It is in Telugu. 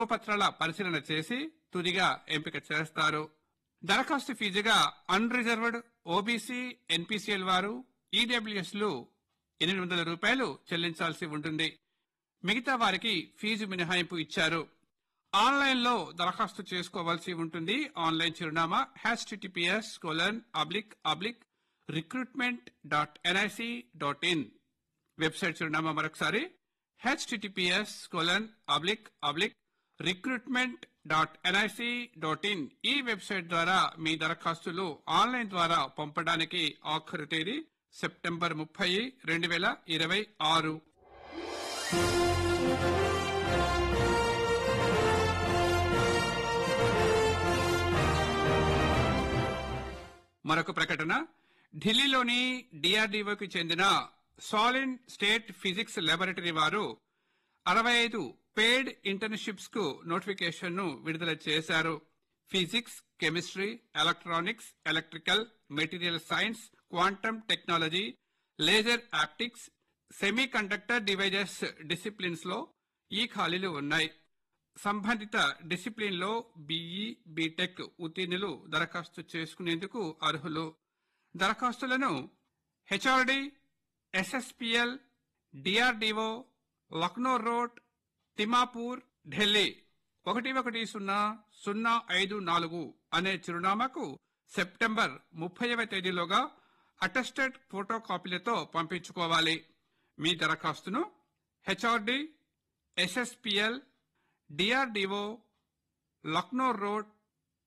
పత్రాల పరిశీలన చేసి తుదిగా ఎంపిక చేస్తారు దరఖాస్తు ఫీజుగా అన్రిజర్వ్డ్ ఓబీసీ ఎన్పీసీఎల్ వారు ఈడబ్ల్యూఎస్ లు ఎనిమిది వందల రూపాయలు చెల్లించాల్సి ఉంటుంది మిగతా వారికి ఫీజు మినహాయింపు ఇచ్చారు ఆన్లైన్ లో దరఖాస్తు చేసుకోవాల్సి ఉంటుంది ఆన్లైన్ చిరునామా HTTPS colon oblique oblique recruitment dot NIC dot in website చిరునామా మరొకసారి HTTPS colon oblique oblique recruitment dot NIC dot in ఈ వెబ్సైట్ ద్వారా మీ దరఖాస్తులు ఆన్లైన్ ద్వారా పంపడానికి ఆఖరు తేదీ సెప్టెంబర్ ముప్పై రెండు వేల ఇరవై ఆరు మరొక ప్రకటన ఢిల్లీలోని డిఆర్డీఓకి చెందిన సాలిన్ స్టేట్ ఫిజిక్స్ లాబొరేటరీ వారు అరవై ఐదు పేడ్ ఇంటర్న్షిప్స్ కు నోటిఫికేషన్ ను విడుదల చేశారు physics chemistry electronics electrical material science quantum technology laser optics semiconductor devices disciplines లో ఈ ఖాళీలు ఉన్నాయి సంబంధిత డిసిప్లిన్ లో బిఈ బీటెక్ ఉత్తీర్ణులు దరఖాస్తు చేసుకునేందుకు అర్హులు దరఖాస్తులను HRD SSPL DRDO Lucknow road Timarpur Delhi ఒకటి ఒకటి సున్నా సున్నా ఐదు నాలుగు అనే చిరునామాకు సెప్టెంబర్ ముప్పైవ తేదీలోగా అటెస్టెడ్ ఫోటో కాపీలతో పంపించుకోవాలి మీ దరఖాస్తును HRD SSPL DRDO Lucknow road